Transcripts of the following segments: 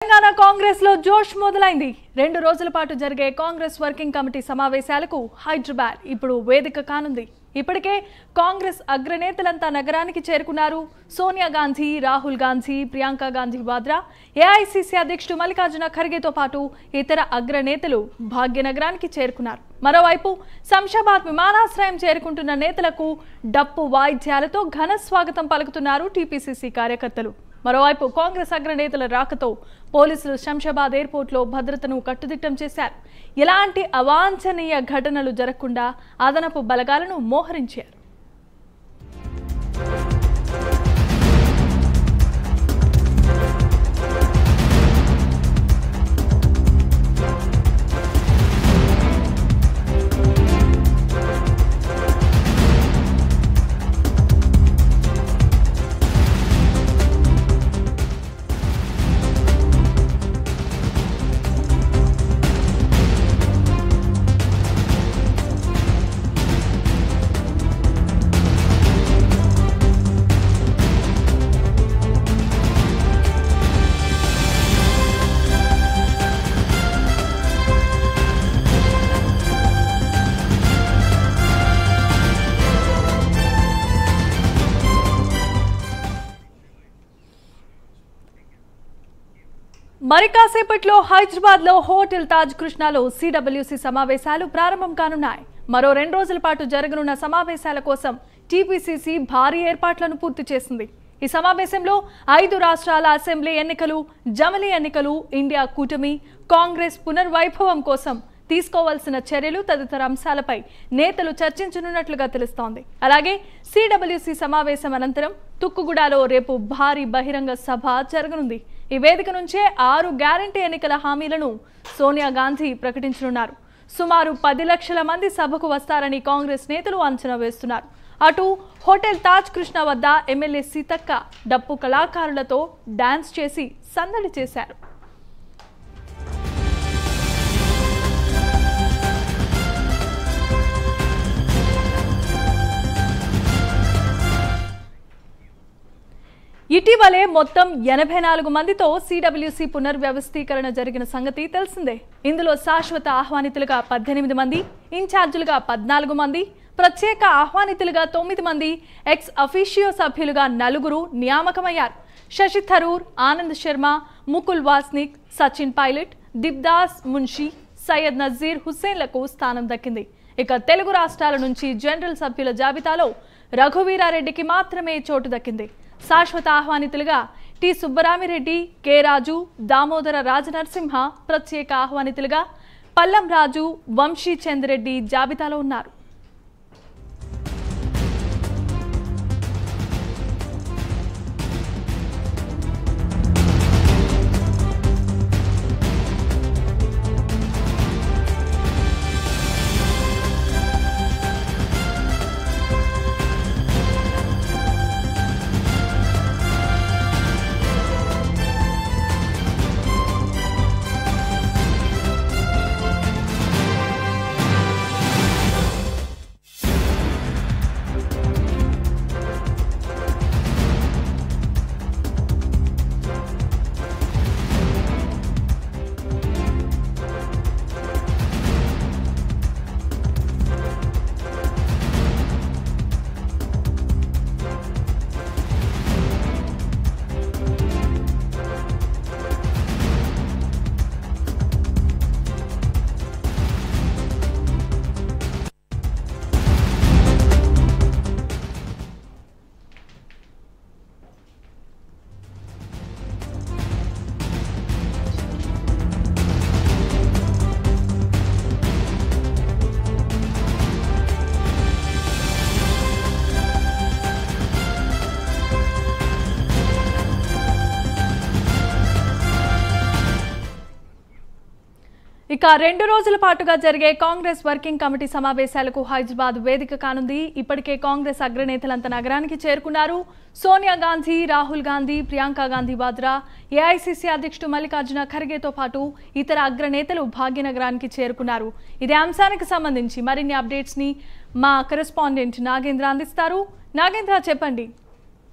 తెలంగాణ కాంగ్రెస్ లో జోష్ మొదలైంది రెండు రోజుల పాటు జరిగే కాంగ్రెస్ వర్కింగ్ కమిటీ సమావేశాలకు హైదరాబాద్ ఇప్పుడు వేదిక కానుంది ఇప్పటికే కాంగ్రెస్ అగ్రనేతలంతా నగరానికి చేరుకున్నారు సోనియా గాంధీ రాహుల్ గాంధీ ప్రియాంక గాంధీ వాద్రా ఏఐసిసి అధ్యక్షుడు మల్లికార్జున ఖర్గేతో పాటు ఇతర అగ్రనేతలు భాగ్యనగరానికి చేరుకున్నారు మరోవైపు శంషాబాద్ విమానాశ్రయం చేరుకుంటున్న నేతలకు డప్పు వాయిద్యాలతో ఘన స్వాగతం పలుకుతున్నారు టీపీసీసీ కార్యకర్తలు మరోవైపు కాంగ్రెస్ అగ్రనేతల రాకతో పోలీసులు శంషాబాద్ ఎయిర్పోర్ట్లో భద్రతను కట్టుదిట్టం చేశారు ఎలాంటి అవాంఛనీయ ఘటనలు జరగకుండా అదనపు బలగాలను మోహరించారు మరి కాసేపట్లో హైదరాబాద్ లో హోటల్ తాజ్ కృష్ణాలో సిడబ్ల్యూసి సమావేశాలు ప్రారంభం కానున్నాయి మరో రెండు రోజుల పాటు జరగనున్న సమావేశాల కోసం టీపీసీసీ భారీ ఏర్పాట్లను పూర్తి చేసింది ఈ సమావేశంలో ఐదు రాష్ట్రాల అసెంబ్లీ ఎన్నికలు జమలి ఎన్నికలు ఇండియా కూటమి కాంగ్రెస్ పునర్వైభవం కోసం తీసుకోవాల్సిన చర్యలు తదితర అంశాలపై నేతలు చర్చించనున్నట్లుగా తెలుస్తోంది అలాగే సిడబ్ల్యూసి సమావేశం అనంతరం తుక్కుగూడలో రేపు భారీ బహిరంగ సభ జరగనుంది ఈ వేదిక నుంచే ఆరు గ్యారంటీ ఎన్నికల హామీలను సోనియా గాంధీ ప్రకటించనున్నారు సుమారు పది లక్షల మంది సభకు వస్తారని కాంగ్రెస్ నేతలు అంచనా వేస్తున్నారు అటు హోటల్ తాజ్ కృష్ణ వద్ద ఎమ్మెల్యే సీతక్క డప్పు కళాకారులతో డాన్స్ చేసి సందడి చేశారు ఇటీవలే మొత్తం ఎనభై నాలుగు మందితో సిడబ్ల్యూసి పునర్వ్యవస్థీకరణ జరిగిన సంగతి తెలిసిందే ఇందులో శాశ్వత ఆహ్వానితులుగా పద్దెనిమిది మంది ఇన్ఛార్జీలుగా పద్నాలుగు మంది ప్రత్యేక ఆహ్వానితులుగా తొమ్మిది మంది ఎక్స్ అఫీషియో సభ్యులుగా నలుగురు నియామకమయ్యారు శశి థరూర్ ఆనంద్ శర్మ ముకుల్ వాస్నిక్ సచిన్ పైలట్ దిబ్దాస్ మున్షి సయ్యద్ నజీర్ హుస్సేన్లకు స్థానం దక్కింది ఇక తెలుగు రాష్ట్రాల నుంచి జనరల్ సభ్యుల జాబితాలో రఘువీరారెడ్డికి మాత్రమే చోటు దక్కింది శాశ్వత ఆహ్వానితులుగా టి సుబ్బరామిరెడ్డి కె రాజు దామోదర రాజనరసింహ ప్రత్యేక ఆహ్వానితులుగా పల్లం రాజు వంశీ చంద్రెడ్డి జాబితాలో ఉన్నారు ఇక రెండు రోజుల పాటుగా జరిగే కాంగ్రెస్ వర్కింగ్ కమిటీ సమావేశాలకు హైదరాబాద్ వేదిక కానుంది ఇప్పటికే కాంగ్రెస్ అగ్రనేతలంతా నగరానికి చేరుకున్నారు సోనియా గాంధీ రాహుల్ గాంధీ ప్రియాంక గాంధీ వాద్రా ఏఐసిసి అధ్యక్షుడు మల్లికార్జున ఖర్గేతో పాటు ఇతర అగ్రనేతలు భాగ్యనగరానికి చేరుకున్నారు ఇదే అంశానికి సంబంధించి మరిన్ని అప్డేట్స్ ని మా కరెస్పాండెంట్ నాగేంద్ర అందిస్తారు నాగేంద్ర చెప్పండి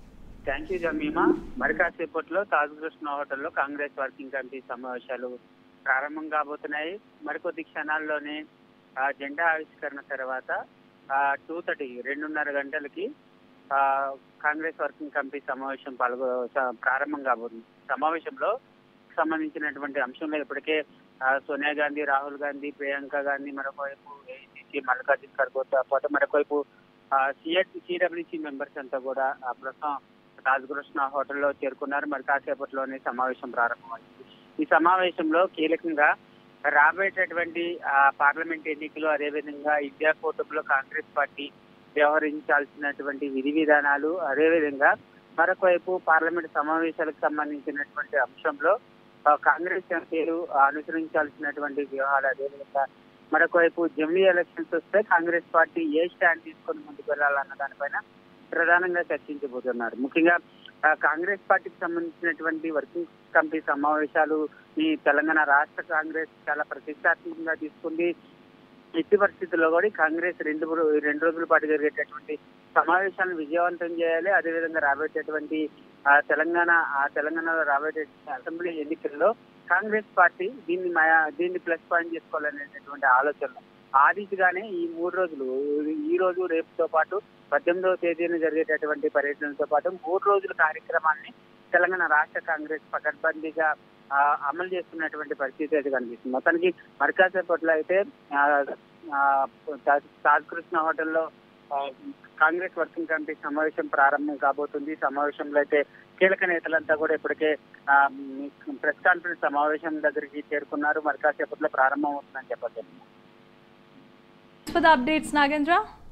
థ్యాంక్ యూ జమీమా మరి కాసేపట్లో తాజ్ కృష్ణ హోటల్లో కాంగ్రెస్ వర్కింగ్ కమిటీ సమావేశాలు ప్రారంభం కాబోతున్నాయి మరికొద్ది క్షణాల్లోనే ఆ, జెండా ఆవిష్కరణ తర్వాత టూ థర్టీ రెండున్నర గంటలకి ఆ, కాంగ్రెస్ వర్కింగ్ కమిటీ సమావేశం పాల్గొ స- ప్రారంభం కాబోతుంది సమావేశంలో సంబంధించినటువంటి అంశంలో ఇప్పటికే ఆ, సోనియా గాంధీ రాహుల్ గాంధీ ప్రియాంక గాంధీ మరొక వైపు ఏఐసిసి మల్లికార్జున ఖర్గేతో పాటు మరొక వైపు సిఎట్ సిడబ్ల్యూసి మెంబర్స్ అంతా కూడా ఆ, ప్రస్తుతం తాజ్ కృష్ణ హోటల్లో చేరుకున్నారు మరి కాసేపట్లోనే సమావేశం ప్రారంభమైంది ఈ సమావేశంలో కీలకంగా రాబోయేటటువంటి ఆ, పార్లమెంట్ ఎన్నికలు అదేవిధంగా ఇండియా కూటమిలో కాంగ్రెస్ పార్టీ వ్యవహరించాల్సినటువంటి విధి విధానాలు అదేవిధంగా మరొక వైపు పార్లమెంట్ సమావేశాలకు సంబంధించినటువంటి అంశంలో ఆ, కాంగ్రెస్ ఎంపీలు అనుసరించాల్సినటువంటి వ్యూహాలు అదేవిధంగా మరొక వైపు జమిలీ ఎలక్షన్స్ వస్తే కాంగ్రెస్ పార్టీ ఏ స్టాండ్ తీసుకొని ముందుకు వెళ్ళాలన్న దానిపైన ప్రధానంగా చర్చించబోతున్నారు ముఖ్యంగా ఆ, కాంగ్రెస్ పార్టీకి సంబంధించినటువంటి వర్కింగ్ కమిటీ సమావేశాలు ఈ తెలంగాణ రాష్ట్ర కాంగ్రెస్ చాలా ప్రతిష్టాత్మకంగా తీసుకుంది ఎట్టి పరిస్థితుల్లో కూడా ఈ కాంగ్రెస్ రెండు రో- రెండు రోజుల పాటు జరిగేటటువంటి సమావేశాలను విజయవంతం చేయాలి అదేవిధంగా రాబోయేటటువంటి ఆ తెలంగాణ ఆ తెలంగాణలో రాబోయే అసెంబ్లీ ఎన్నికల్లో కాంగ్రెస్ పార్టీ దీన్ని మయా- దీన్ని ప్లస్ పాయింట్ చేసుకోవాలనేటటువంటి ఆలోచన ఆ రీతిగానే ఈ మూడు రోజులు ఈ రోజు రేపుతో పాటు పద్దెనిమిదవ తేదీన జరిగేటటువంటి పర్యటనతో పాటు మూడు రోజుల కార్యక్రమాన్ని తెలంగాణ రాష్ట్ర కాంగ్రెస్ పకడ్బందీగా ఆ, అమలు చేస్తున్నటువంటి పరిస్థితి అయితే కనిపిస్తుంది మొత్తానికి మరికాసేపట్లో అయితే ఆ, ఆ, తాజ్- తాజ్ కృష్ణ హోటల్లో ఆ, కాంగ్రెస్ వర్కింగ్ కమిటీ సమావేశం ప్రారంభం కాబోతుంది ఈ సమావేశంలో అయితే కీలక నేతలంతా కూడా ఇప్పటికే ఆ, ప్రెస్ కాన్ఫరెన్స్ సమావేశం దగ్గరికి చేరుకున్నారు మరి కాసేపట్లో ప్రారంభం అవుతుందని చెప్పచ్చు for the updates, Nagendra.